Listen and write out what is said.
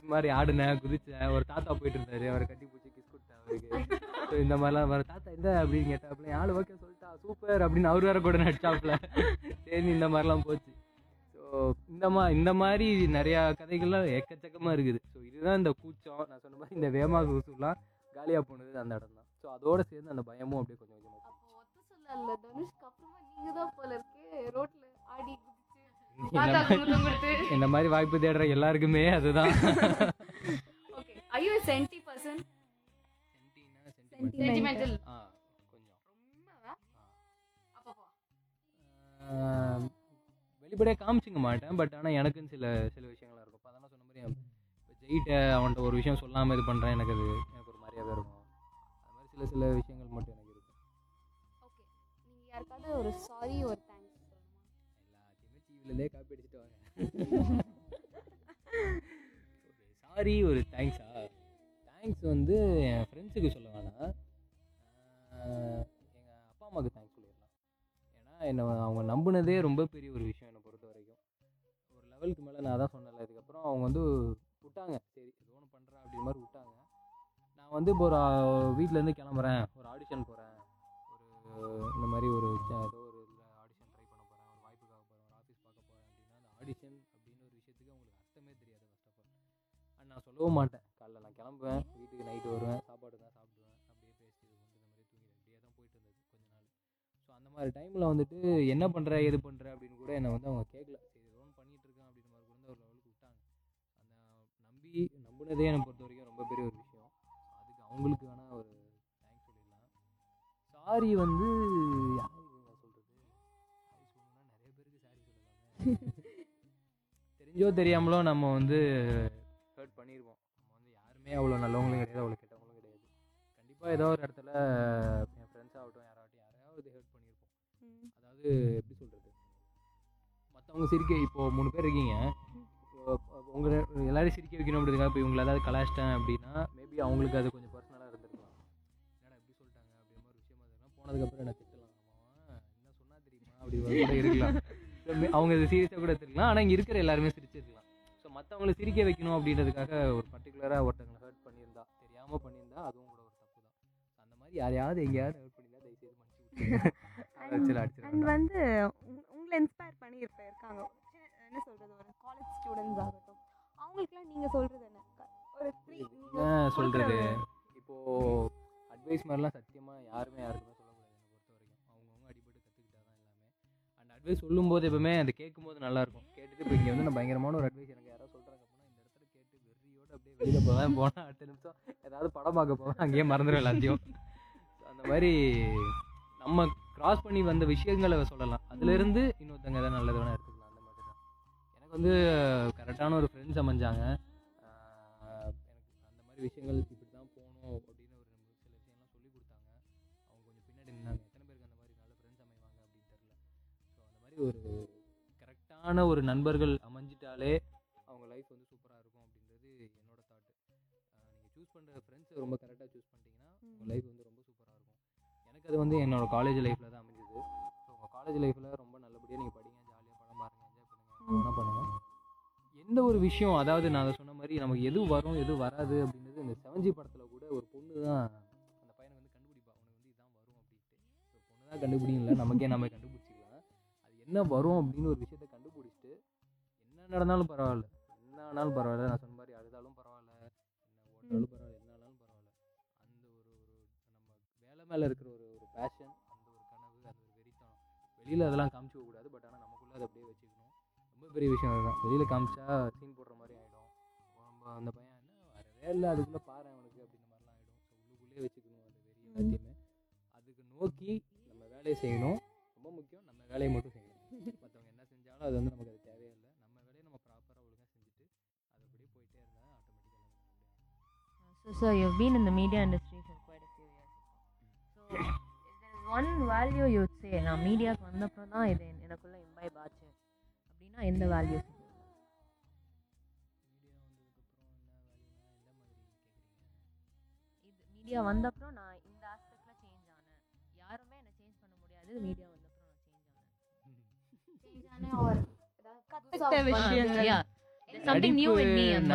மாதிரி ஆடுனேன் குதிச்சேன் ஒரு தாத்தா போயிட்டு இருந்தாரு அவரை கட்டி பிடிச்சி கிஸ் கொடுத்தேன் அவருக்கு ஸோ இந்த மாதிரிலாம் வர தாத்தா இந்த அப்படின்னு கேட்டாப்புல ஆள் ஓகே சொல்லிட்டா சூப்பர் அப்படின்னு அவர் வேற கூட நடிச்சாப்புல சரி இந்த மாதிரிலாம் போச்சு ஸோ இந்த மா இந்த மாதிரி நிறையா கதைகள்லாம் எக்கச்சக்கமாக இருக்குது ஸோ இதுதான் இந்த கூச்சம் நான் சொன்ன மாதிரி இந்த வேமா சூசுலாம் காலியாக போனது அந்த இடம் தான் ஸோ அதோட சேர்ந்து அந்த பயமும் அப்படியே கொஞ்சம் கொஞ்சமாக அப்போ ஒத்து சொல்லல தனுஷ்க்கு அப்புறமா நீங்க தான் போல இருக்கு ரோட்ல ஆடி குதிச்சு இந்த தாத்தா மாதிரி- குங்குமம் கொடுத்து இந்த மாதிரி வாய்ப்பு தேடுற எல்லாருக்குமே அதுதான் ஓகே ஐயோ சென்டி பர்சன் Sentimental. சென்டிமெண்டல் ஆ கொஞ்சம் ரொம்பவா அப்பப்போ ஆஹ் வெளிப்படையாக காமிச்சிக்க மாட்டேன் பட் ஆனால் எனக்குன்னு சில சில விஷயங்கள்லாம் இருக்கும் இப்போ அதெல்லாம் சொன்ன மாதிரி இப்போ ஜெயிட்ட அவன்கிட்ட ஒரு விஷயம் சொல்லாமல் இது பண்ணுறேன் எனக்கு அது எனக்கு ஒரு மாதிரியாவே இருக்கும் அது மாதிரி சில சில விஷயங்கள் மட்டும் எனக்கு இருக்கும் ஓகே நீங்க யாருக்காவது ஒரு சாரி ஒரு தேங்க்ஸ் சொல்லணுமா எல்லாத்தையுமே டிவிலேருந்தே காப்பி அடிச்சுட்டு வாங்க சாரி ஒரு தேங்க்ஸா தேங்க்ஸ் வந்து என் ஃப்ரெண்ட்ஸுக்கு சொல்ல வேணாம் எங்கள் அப்பா அம்மாவுக்கு தேங்க்ஸ் சொல்லிடலாம் ஏன்னா என்னை அவங்க நம்பினதே ரொம்ப பெரிய ஒரு விஷயம் என்னை பொறுத்த வரைக்கும் ஒரு லெவலுக்கு மேலே நான் அதான் சொன்னேன்ல இதுக்கப்புறம் அவங்க வந்து விட்டாங்க சரி ஏதோ ஒன்று பண்ணுறேன் அப்படி மாதிரி விட்டாங்க நான் வந்து இப்போ ஒரு வீட்டிலேருந்து கிளம்புறேன் ஒரு ஆடிஷன் போகிறேன் ஒரு இந்த மாதிரி ஒரு ச- ஏதோ ஒரு இதில் ஆடிஷன் ட்ரை பண்ண போகிறேன் ஒரு வாய்ப்புக்காக போகிறேன் ஒரு ஆஃபீஸ் பார்க்க போகிறேன் அப்படின்னா அந்த ஆடிஷன் அப்படின்னு ஒரு விஷயத்துக்கு அவங்களுக்கு அர்த்தமே தெரியாது ஃபர்ஸ்ட் ஆஃப் ஆல் அண்ட் நான் சொல்லவும் மாட்டேன் காலைல நான் கிளம்புவேன் வீட்டுக்கு நைட்டு வருவேன் சாப்பாடு தான் சாப்பிடுவேன் அப்படியே பேசிட்டு இது வந்து இந்த மாதிரி தூங்கிடுவேன் இப்படியே தான் போயிட்டு இருந்தது கொஞ்ச நாள் ஸோ அந்த மாதிரி டைமில் வந்துட்டு என்ன பண்ணுற எது பண்ணுற அப்படின்னு கூட என்னை வந்து அவங்க கேட்கல சரி ஏதோ ஒன்று பண்ணிட்டு இருக்கேன் அப்படின்ற மாதிரி கூட ஒரு லெவலுக்கு விட்டாங்க அந்த நம்பி நம்பினதே என்னை பொறுத்த வரைக்கும் ரொம்ப பெரிய ஒரு விஷயம் அதுக்கு அவங்களுக்கு வேணால் ஒரு தேங்க்ஸ் சொல்லிடலாம் சாரி வந்து யாருக்கு நான் சொல்கிறது சாரி சொல்லணும்னா நிறைய பேருக்கு சாரி சொல்லலாமே தெரிஞ்சோ தெரியாமலோ நம்ம வந்து ஹர்ட் பண்ணியிருப்போம் நம்ம வந்து யாருமே அவ்வளோ நல்லவங்களும் கிடையாது அவ்வளோ கெட்டவங்களும் கிடையாது கண்டிப்பாக ஏதோ ஒரு இடத்துல என் ஃப்ரெண்ட்ஸ் ஆகட்டும் யாராகட்டும் யாரையாவது ஹர்ட் பண்ணியிருப்போம் அதாவது எப்படி சொல்கிறது மற்றவங்க சிரிக்க இப்போது மூணு பேர் இருக்கீங்க உங்களை எல்லாரையும் சிரிக்க வைக்கணும் அப்படிங்கிறதுக்காக இப்போ இவங்களை ஏதாவது கலாச்சிட்டேன் அப்படின்னா மேபி அவங்களுக்கு அது கொஞ்சம் பர்சனலாக இருந்திருக்கலாம் என்னடா இப்படி சொல்லிட்டாங்க அப்படின்ற மாதிரி விஷயமா இருந்ததுன்னா போனதுக்கப்புறம் என்ன திட்டலாம் அவன் என்ன சொன்னா தெரியுமா அப்படி கூட இருக்கலாம் So, மே- அவங்க இது சீரியஸாக கூட எடுத்துருக்கலாம் ஆனால் இங்கே இருக்கிற எல்லாருமே சிரிச்சிருக்கலாம் ஸோ மற்றவங்கள சிரிக்க வைக்கணும் அப்படின்றதுக்காக ஒரு பர்டிகுலராக ஒருத்தவங்களை ஹர்ட் பண்ணியிருந்தா தெரியாமல் பண்ணியிருந்தா அதுவும் கூட ஒரு தப்பு தான் அந்த மாதிரி யாரையாவது எங்கேயாவது ஹர்ட் பண்ணியிருந்தா தயவுசெய்து மன்னிச்சு விட்டுருங்க அதை வச்சு அடிச்சிட அண்ட் வேண்டாம். வந்து உங்க- உங்களை இன்ஸ்பயர் பண்ணி இருப்ப இருக்காங்க சின்ன- என்ன சொல்றது ஒரு காலேஜ் ஸ்டூடெண்ட்ஸ் ஆகட்டும் அவங்களுக்குலாம் நீங்க சொல்றது என்ன க- ஒரு த்ரீ என்ன சொல்கிறது இப்போது அட்வைஸ் மாதிரிலாம் சத்தியமாக யாருமே யாருக்குமே சொல்லக்கூடாது என்னை பொறுத்த வரைக்கும் அவங்கவுங்க அடிபட்டு கற்றுக்கிட்டா தான் எல்லாமே அண்ட் அட்வைஸ் சொல்லும்போது எப்பவுமே அது கேட்கும்போது நல்லாயிருக்கும் கேட்டுட்டு இப்போ இங்கே வந்து நான் பயங்கரமான ஒரு அட்வைஸ் எனக்கு யாராவது சொல்கிறாங்க அப்படின்னா இந்த இடத்துல கேட்டு வெறியோடு அப்படியே வெளியில் போவேன் போனால் அடுத்த நிமிஷம் ஏதாவது படம் பார்க்க போவேன் அங்கேயே மறந்துடும் எல்லாத்தையும் So, அந்த மாதிரி நம்ம கிராஸ் பண்ணி வந்த விஷயங்களை சொல்லலாம் அதுலேருந்து இன்னொருத்தங்க எதாவது நல்லது வேணால் எடுத்துக்கலாம் அந்த மாதிரி தான் எனக்கு வந்து கரெக்டான ஒரு ஃப்ரெண்ட்ஸ் அமைஞ்சாங்க ஆஹ் எனக்கு அந்த மாதிரி விஷயங்கள் இப்படி தான் போகணும் அப்படின்னு ஒரு நம்ம சில விஷயம்லாம் சொல்லி கொடுத்தாங்க அவங்க கொஞ்சம் பின்னாடி நின்னாங்க எத்தனை பேருக்கு அந்த மாதிரி நல்ல ஃப்ரெண்ட்ஸ் அமைவாங்க அப்படின்னு தெரில ஸோ அந்த மாதிரி ஒரு கரெக்டான ஒரு நண்பர்கள் அமைஞ்சிட்டாலே அவங்க லைஃப் வந்து சூப்பராக இருக்கும் அப்படின்றது என்னோட தாட்டு நீங்கள் சூஸ் பண்ணுற ஃப்ரெண்ட்ஸை ரொம்ப கரெக்டாக சூஸ் பண்ணிட்டீங்கன்னா உங்கள் லைஃப் வந்து ரொம்ப சூப்பராக இருக்கும் எனக்கு அது வந்து என்னோட காலேஜ் லைஃப்பில் தான் அமைஞ்சது ஸோ உங்கள் காலேஜ் லைஃப்பில் ரொம்ப நல்லபடியாக நீங்கள் படிங்க ஜாலியாக படம் பாருங்க என்ஜாய் பண்ணுங்கள் என்ன பண்ணுங்கள் எந்த ஒரு விஷயம் அதாவது நான் அதை சொன்ன மாதிரி நமக்கு எது வரும் எது வராது அப்படின்றது இந்த செவன்ஜி படத்தில் கூட ஒரு பொண்ணு தான் அந்த பையனை வந்து கண்டுபிடிப்பா உனக்கு வந்து இதான் வரும் அப்படின்ட்டு ஸோ பொண்ணு தான் கண்டுபிடிக்கல நமக்கே நம்ம கண்டுபிடிச்சிக்கலாம் அது என்ன வரும் அப்படின்னு ஒரு விஷயத்த கண்டுபிடிச்சிட்டு என்ன நடந்தாலும் பரவாயில்ல என்ன ஆனாலும் பரவாயில்ல நான் சொன்ன மாதிரி அழுதாலும் பரவாயில்ல என்ன ஓட்டாலும் பரவாயில்ல என்ன ஆனாலும் பரவாயில்ல அந்த ஒரு ஒரு நம்ம வேலை மேலே இருக்கிற ஒரு ஒரு பேஷன் அந்த ஒரு கனவு அந்த ஒரு வெறித்தனம் வெளியில் அதெல்லாம் காமிச்சிக்க கூடாது பட் ஆனால் நமக்குள்ளே அதை அப்படியே வச்சுக்கணும் ரொம்ப பெரிய விஷயம் அதுதான் வெளியில் காமிச்சா சீன் போடுற மாதிரி ஆகிடும் நம்ம அந்த பையன் என்ன வரவே இல்லை அதுக்குள்ளே பாரு அவனுக்கு அப்படின்ற மாதிரிலாம் ஆகிடும் ஸோ உள்ளுக்குள்ளேயே வச்சுக்கணும் அந்த வெறி எல்லாத்தையுமே அதுக்கு நோக்கி நம்ம வேலையை செய்யணும் ரொம்ப முக்கியம் நம்ம வேலையை மட்டும் செய்யணும் மற்றவங்க என்ன செஞ்சாலும் அது வந்து நமக்கு அது தேவையில்லை நம்ம வேலையை நம்ம ப்ராப்பராக ஒழுங்காக செஞ்சுட்டு அது அப்படியே போயிட்டே இருந்தால் ஆட்டோமேட்டிக்காக So, so you've been in the media industry for quite a few years. So, if there is one value you would say, நான் மீடியாவுக்கு வந்தப்பறம் தான் இது எனக்குள்ள இம்பைப் ஆச்சு அப்படின்னா எந்த வேல்யூ மீடியா வந்ததுக்கப்புறம் என்ன வேல்யூனா எந்த மாதிரி கேட்குறீங்க இது மீடியா வந்தப்பறம் நான் இந்த ஆஸ்பெக்டில் சேஞ்ச் ஆனேன் யாருமே என்னை சேஞ்ச் பண்ண முடியாது மீடியா வந்தப்பறம் நான் சேஞ்ச் ஆனேன் Change ஆன or ஏதாவது கத்துக்கிட்ட புதுசா விஷயங்கள். yeah there's something new in me நடிப்பு அந்த